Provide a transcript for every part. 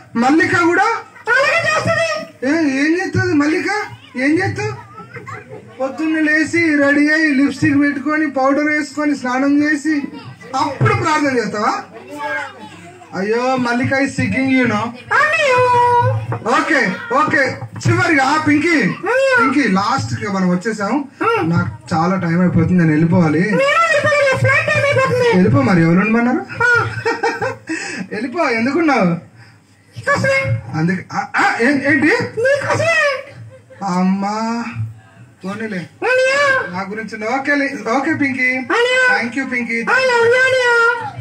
మల్లిక కూడా అలాగే చేస్తుంది ఏ, ఏం చేస్తుంది మల్లిక ఏం చేస్తావు పొద్దున్న లేచి రెడీ అయ్యి లిప్స్టిక్ పెట్టుకొని పౌడర్ వేసుకొని స్నానం చేసి అప్పుడు ప్రార్థన చేస్తావా అయ్యో మల్లిక ఈ సిగ్గింగ్ యూనో అన్నయ్య ఓకే ఓకే చివరిగా పింకీ పింకీ లాస్ట్ కి మనం వచ్చేసాము నాకు చాలా టైం అయిపోతుంది నేను వెళ్ళిపోవాలి నేను వెళ్ళిపోయి ఫ్లైట్ టైం అయిపోతుంది వెళ్ళిపో మరి ఎవరు ఉండమన్నారు వెళ్ళిపో ఎందుకున్నావు కోసమే అందుకే ఆ, ఆ, ఏ- ఏంటి నీకోసమే అమ్మా పోనీలే అన్నయ్య నా గురించి ఓకే ఓకే పింకీ అన్నయ్య thank you Pinky I love you అన్నయ్య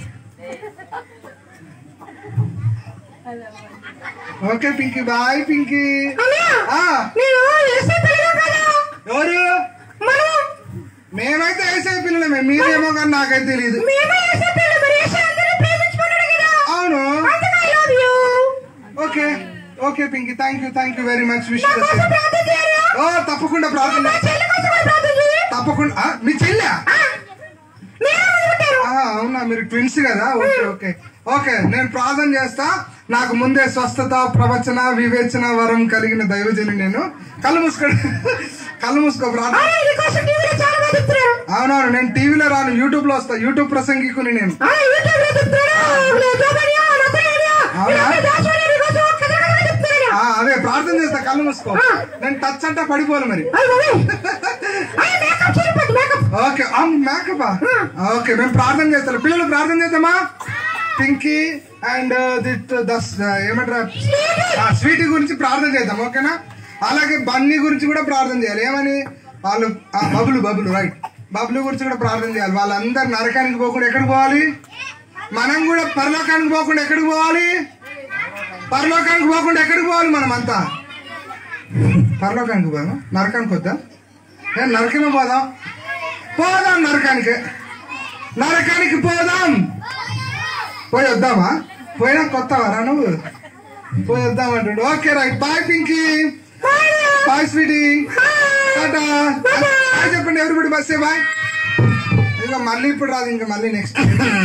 ఓకే పింకీ బాయ్ పింకీ అన్నయ్య ఆ, నేను ఏసీ పిల్లలు కదా ఎవరు మనం మేమైతే వేసే పిల్లలమే మీరేమో కానీ నాకైతే తెలియదు మేమే ఏసీ పిల్లలు మరి ఏసీ అందరినీ ప్రేమించుకున్నాడు కదా అవును అందుకే I love you okay okay Pinky thank you thank you very much wish నా కోసం ప్రార్థన చేయాలి ఓ తప్పకుండా ప్రార్థన నా చెల్లి కోసం కూడా ప్రార్థన చేయి తప్పకుండా ఆ, మీ చెల్లె మీరే ముందు పుట్టారు ఆ, అవునా మీరు ట్విన్స్ కదా ఓకే ఓకే ఓకే నేను ప్రార్థన చేస్తా నాకు ముందే స్వస్థత ప్రవచన వివేచన వరం కలిగిన దైవజని నేను కళ్ళు మూసుకో కళ్ళు మూసుకో ప్రార్థన అరే నీకోసం టీవీలో చాలా మంది చెప్తున్నారు అవునవును నేను టీవీలో రాను యూట్యూబ్ లో వస్తా యూట్యూబ్ ప్రసంగికుని నేను ఆ యూట్యూబ్ లో చెప్తున్నారు నేను జోబనియా నకులేనియా అవునా? ఇలా దాచుకొని నీకోసం కథ కథగా చెప్తున్నాను ఆ, అదే ప్రార్థన చేస్తా కళ్ళు మూసుకో నేను టచ్ అంటే పడిపోను మరి అయ్య బాబోయ్. అయ్య మేకప్ చేయకపోతే మేకప్ ఓకే మేకప్ ఓకే మేము ప్రార్థన చేస్తాం పిల్లలు ప్రార్థన చేద్దామా పింకీ అండ్ దిట్ దస్ ఏమంటారా స్వీటీ గురించి ప్రార్థన చేద్దాం ఓకేనా అలాగే బన్నీ గురించి కూడా ప్రార్థన చేయాలి ఏమని వాళ్ళు ఆ, బబులు బబులు రైట్ బబులు గురించి కూడా ప్రార్థన చేయాలి వాళ్ళందరు నరకానికి పోకుండా ఎక్కడికి పోవాలి మనం కూడా పరలోకానికి పోకుండా ఎక్కడికి పోవాలి పరలోకానికి పోకుండా ఎక్కడికి పోవాలి మనం అంతా పరలోకానికి పోదాం నరకానికి వద్దాం ఏ, నరకమే పోదాం పోదాం నరకానికి నరకానికి పోదాం పోయి వద్దామా పోయినా కొత్తవారా నువ్వు పోయి వద్దాం అంటుండు okay right bye Pinky bye sweetie tata bye చెప్పండి ఎవరిబడి బస్సే బాయ్ ఇంకా మళ్ళీ ఇప్పుడు రాదు ఇంకా మళ్ళీ నెక్స్ట్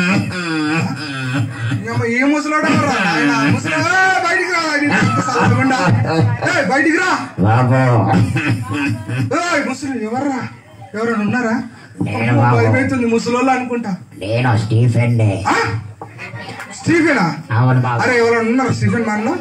ఇంకా ఈ ముసలోడు ఎవరు ఆయన ముసలోడు ఏ, బయటికి రా ఆయన సల్లగుండా. ఏ, బయటికి రా బాబు ఏయ్, ముసలి ఎవర్రా ఎవరైనా ఉన్నారా నేను అమ్మో, బాబు. భయమవుతుంది ముసలోళ్ళు అనుకుంటా నేను స్టీఫెన్ డే ఆ? స్టీఫెనా అవును బాబు అరే ఎవరైనా ఉన్నారు స్టీఫెన్ మనలో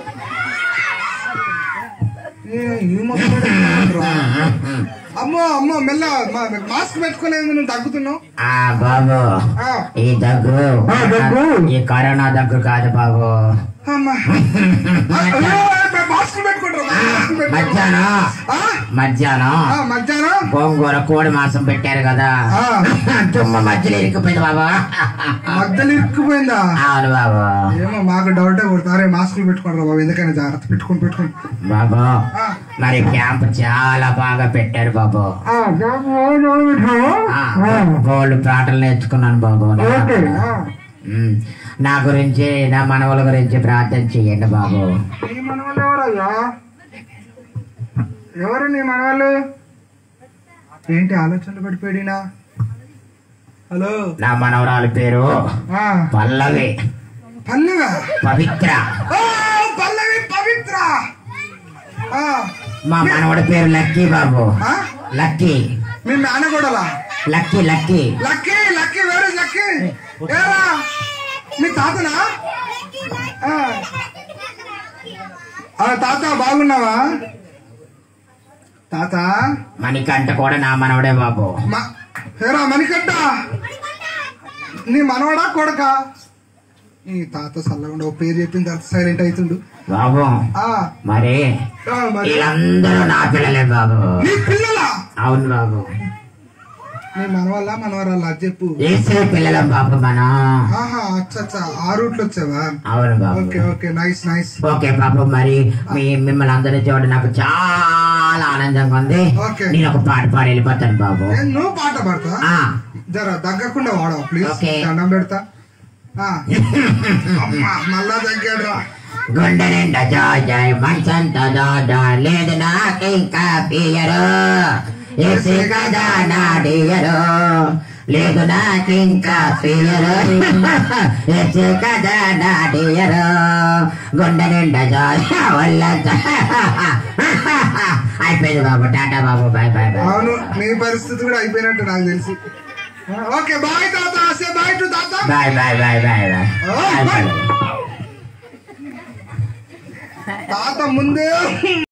ఏ, ఈ ముసలోడు ఎక్కడున్నాడురా? అమ్మో అమ్మో మెల్ల మా- మాస్క్ పెట్టుకోలేదు నువ్వు తగ్గుతున్నావు ఆ బాబు ఆ, ఈ దగ్గు ఆ, దగ్గు. ఈ కరోనా దగ్గు కాదు బాబు అమ్మా ఆ, అయ్యో, ఏ, మాస్క్ పెట్టుకుంటారు మాస్క్ పెట్టుకుంటారు మధ్యాహ్నం ఆ? మధ్యాహ్నం ఆ, మధ్యాహ్నం గోంగూర కోడి మాంసం పెట్టారు కదా ఆ. తుమ్మ మధ్యలో ఇరికిపోయింది బాబు మధ్యలో ఇరుక్కుపోయిందా అవును బాబు ఏమో మాకు డౌటే కొడతారే మాస్కులు పెట్టుకోండి బాబు ఎందుకైనా జాగ్రత్త పెట్టుకొని పెట్టుకోండి బాబు ఆ. మరి క్యాంప్ చాలా బాగా పెట్టారు బాబు ఆ, బాబు, అవును, అవును, పెట్టావా? ఆ, ఆ, గోల్డ్ పాటలు నేర్చుకున్నాను బాబు ఓకే ఆ. ఉమ్, నా గురించి నా మనవల గురించి ప్రార్థన చెయ్యండి బాబు నీ మనవాళ్ళు ఎవరయ్యా ఎవరు నీ మనవాళ్ళు ఏంటి ఆలోచనలు పడిపోయినా హలో నా మనవరాలి పేరు ఆ, పల్లవి పల్లెవా పవిత్ర ఓ, పల్లవి పవిత్ర ఆ, మా మనవడి పేరు లక్కీ బాబు ఆ? లక్కీ మీ మేనగోడలా లక్కీ లక్కీ లక్కీ లక్కీ వేరే లక్కీ ఏరా మీ తాతనా ఆ. ఆ, తాత బాగున్నావా తాత మణికంట కూడా నా మనవడే బాబు మా ఏరా మణికట్ట నీ మనవడా కొడక నీ తాత సల్లగుండా ఓ పేరు చెప్పిన తర్వాత సైలెంట్ అవుతుండు బాబు ఆ, మరి ఆ, మరి వీళ్ళందరూ నా పిల్లలే బాబు నీ పిల్లలా అవును బాబు నీ మనవల్ల మనవరాలా అది చెప్పు ఏసే పిల్లలం బాబు మనం ఆహా అచ్చా అచ్చా ఆ రూట్ లో వచ్చావా అవును బాబు okay okay nice nice okay బాబు మరి మీ మిమ్మల్ని అందరినీ చూడడం నాకు చాలా ఆనందంగా ఉంది ఓకే. నేను ఒక పాట పాడి వెళ్ళిపోతాను బాబు ఏ, నువ్వు పాట పాడతా ఆ జర దగ్గకుండా వాడవు ప్లీజ్ ఓకే. దండం పెడతా ఆ. అమ్మా, మళ్ళా దగ్గర రా గుండె నిండా జాయ్ మనసంతా దాదా లేదు నాకు ఇంకా పియరు ఏసీ కదా నాడియరు లేదు నాకు ఇంకా తీయరు ఎచ్చు కదా నా డియరు గుండె నిండా జాయ్ వల్ల అయిపోయింది బాబు టాటా బాబు బాయ్ బాయ్ బాయ్ అవును నీ పరిస్థితి కూడా అయిపోయినట్టు నాకు తెలిసి ఓకే బాయ్ తాత సే బాయ్ టు తాత bye bye bye bye bye Oh, bye తాత ముందే